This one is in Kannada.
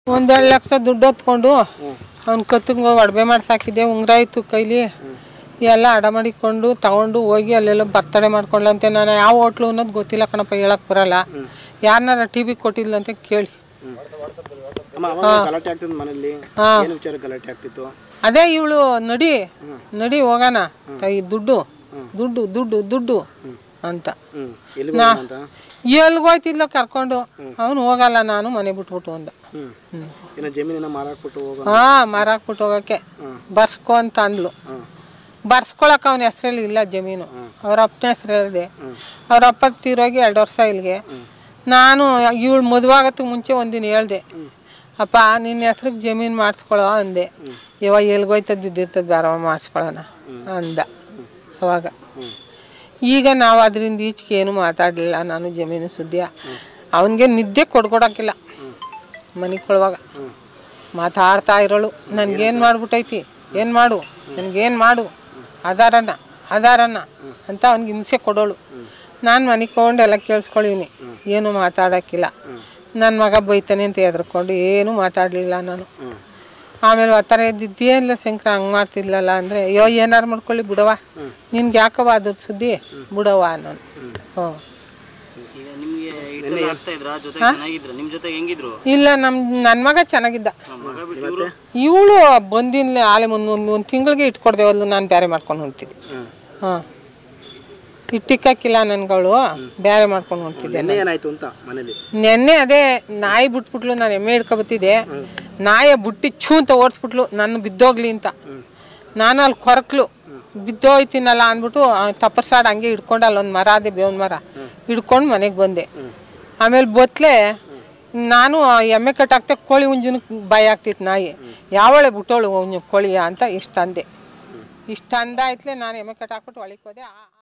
ಒಂದೆರಡು ಲಕ್ಷ ದುಡ್ಡು ಹೊತ್ಕೊಂಡು ಅವ್ನ ಕತ್ತಿಗೆ ಒಡವೆ ಮಾಡ್ಸಾಕಿದ್ದೆ ಉಂಗ್ರ ಇತ್ತು ಕೈಲಿ ಎಲ್ಲ ಅಡ ಮಾಡಿಕೊಂಡು ತಗೊಂಡು ಹೋಗಿ ಅಲ್ಲೆಲ್ಲ ಬರ್ತಡೆ ಮಾಡ್ಕೊಂಡ್ಲಂತೆ ನಾನು ಯಾವ ಹೋಟ್ಲು ಅನ್ನೋದು ಗೊತ್ತಿಲ್ಲ ಕಣಪ್ಪ ಹೇಳಕ್ ಬರಲ್ಲ ಯಾರನ್ನಾರ ಟಿ ವಿ ಕೊಟ್ಟಿದ್ಲಂತೆ ಕೇಳಿ ಅಮ್ಮ ಅವಾಗ ಗಲಾಟೆ ಆಗ್ತಿತ್ತು ಮನೇಲಿ ಏನು ವಿಚಾರ ಗಲಾಟೆ ಆಗ್ತಿತ್ತು ಅದೇ ಇವಳು ನಡಿ ನಡಿ ಹೋಗೋಣ ಈ ದುಡ್ಡು ದುಡ್ಡು ದುಡ್ಡು ದುಡ್ಡು ಅಂತ ಹ್ಮ್ ಎಲ್ಲಿಗೆ ಹೋಗೋಣ ಅಂತ ಎಲ್ಗೋಯ್ತಿದ್ಲ ಕರ್ಕೊಂಡು ಅವನು ಹೋಗಲ್ಲ ನಾನು ಮನೆ ಬಿಟ್ಬಿಟ್ಟು ಅಂದ ಹ್ಮ್ ಹ್ಮ್ ಏನೋ ಜಮೀನಿನ ಮಾರಾಕ್ಬಿಟ್ಟು ಹೋಗೋ ಹಾ ಮಾರಾಕ್ಬಿಟ್ಟು ಹೋಗಕ್ಕೆ ಬರ್ಸ್ಕೊ ಅಂತ ಅಂದ್ಲು ಹ್ಮ್ ಬರ್ಸ್ಕೊಳಕ್ ಅವನ ಹೆಸರಲ್ಲಿ ಇಲ್ಲ ಜಮೀನು ಅವ್ರ ಅಪ್ಪನ ಹೆಸರಲ್ಲಿದೆ ಅವ್ರ ಅಪ್ಪ ತೀರೋಗಿ ಎರಡು ವರ್ಷ ಇಲ್ಲಿಗೆ ನಾನು ಇವಳು ಮದುವಾಗತ್ತಕ್ಕೆ ಮುಂಚೆ ಒಂದಿನ ಹೇಳ್ದೆ ಅಪ್ಪ ನಿನ್ನ ಹೆಸ್ರಿಗೆ ಜಮೀನು ಮಾಡಿಸ್ಕೊಳೋ ಅಂದೆ ಇವಾಗ ಎಲ್ಗೋಯ್ತದ ಬಿದ್ದಿರ್ತದ ಬೇರವ ಮಾಡಿಸ್ಕೊಳ್ಳೋಣ ಅಂದ ಅವಾಗ ಈಗ ನಾವು ಅದರಿಂದ ಈಚೆಗೆ ಏನು ಮಾತಾಡಲಿಲ್ಲ ನಾನು ಜಮೀನು ಸುದ್ದಿಯ ಅವನಿಗೆ ನಿದ್ದೆ ಕೊಡ್ಕೊಡಕ್ಕಿಲ್ಲ ಮನೆಗೆ ಕೊಡುವಾಗ ಮಾತಾಡ್ತಾ ಇರೋಳು ನನ್ಗೇನು ಮಾಡ್ಬಿಟ್ಟೈತಿ ಏನು ಮಾಡು ನನಗೇನು ಮಾಡು ಆಧಾರನ ಆಧಾರನ ಅಂತ ಅವ್ನಿಗೆ ಹಿಂಸೆ ಕೊಡೋಳು ನಾನು ಮನೆಗೆ ತೊಗೊಂಡು ಎಲ್ಲ ಕೇಳಿಸ್ಕೊಳ್ಳೀನಿ ಏನು ಮಾತಾಡೋಕ್ಕಿಲ್ಲ ನನ್ನ ಮಗ ಬೈತಾನೆ ಅಂತ ಹೆದರ್ಕೊಂಡು ಏನೂ ಮಾತಾಡಲಿಲ್ಲ ನಾನು ಆಮೇಲೆ ಆ ಥರ ಇದ್ದಿದ್ದೇನಿಲ್ಲ ಶಂಕರ ಹಂಗೆ ಮಾಡ್ತಿರ್ಲಲ್ಲ ಅಂದರೆ ಅಯ್ಯೋ ಏನಾರು ಮಾಡ್ಕೊಳ್ಳಿ ಬಿಡವ ನಿನ್ಗೆ ಯಾಕವ ಅದ್ರ ಸುದ್ದಿ ಬಿಡವ ನಾನು ಹ್ಞೂ ಈಗ ನಿಮ್ಗೆ ಇಟ್ಟೆಲ್ಲ ಆಗ್ತಾ ಇದ್ರ ಜೊತೆ ಚೆನ್ನಾಗಿದ್ರ ನಿಮ್ ಜೊತೆ ಹೆಂಗಿದ್ರು ಇಲ್ಲ ನಮ್ಮ ನನ್ನ ಮಗ ಚೆನ್ನಾಗಿದ್ದ ಮಗ ಬಿಟ್ಟು ಇವ್ರು ಇವಳು ಬಂದಿನ್ಲೆ ಆಲೆ ಒಂದು ಒಂದು ಒಂದು ತಿಂಗಳಿಗೆ ಇಟ್ಕೊಡ್ದೇವಲ್ಲು ನಾನು ಬೇರೆ ಮಾಡ್ಕೊಂಡು ಹೊಂಟಿದ್ದೆ ಹಾಂ ಇಟ್ಟಿಕ್ಕಾಕಿಲ್ಲ ನನ್ಗಳು ಬೇರೆ ಮಾಡ್ಕೊಂಡು ಹೊಂಟಿದ್ದೆ ನೆನ್ನೆ ಏನಾಯ್ತು ಅಂತ ಮನೇಲಿ ನೆನ್ನೆ ಅದೇ ನಾಯಿ ಬಿಟ್ಬಿಟ್ಲು ನಾನು ಎಮ್ಮೆ ಹಿಡ್ಕೊಬತ್ತಿದ್ದೆ ನಾಯ ಬುಟ್ಟಿ ಛೂ ಅಂತ ಓಡಿಸ್ಬಿಟ್ಲು ನನ್ನ ಬಿದ್ದೋಗ್ಲಿ ಅಂತ ನಾನು ಅಲ್ಲಿ ಕೊರಕ್ಲು ಬಿದ್ದೋಯ್ತೀನಲ್ಲ ಅಂದ್ಬಿಟ್ಟು ತಪ್ಪರ್ಸಾಡ್ ಹಂಗೆ ಹಿಡ್ಕೊಂಡು ಅಲ್ಲೊಂದು ಮರ ಅದೇ ಬೇವಿನ ಮರ ಹಿಡ್ಕೊಂಡು ಮನೆಗೆ ಬಂದೆ ಆಮೇಲೆ ಬತ್ಲೆ ನಾನು ಆ ಎಮ್ಮೆ ಕಟ್ಟಾಕ್ತೆ ಕೋಳಿ ಹುಂಜನಕ್ಕೆ ಭಯ ಆಗ್ತಿತ್ತು ನಾಯಿ ಯಾವಳೆ ಬಿಟ್ಟೋಳು ಹುಂಜ ಕೋಳಿಯ ಅಂತ ಇಷ್ಟ ಅಂದೆ ಇಷ್ಟ ಅಂದಾಯ್ತಲೆ ನಾನು ಎಮ್ಮೆ ಕಟ್ಟಾಕ್ಬಿಟ್ಟು ಒಳಗೆ ಹೋದೆ ಆ-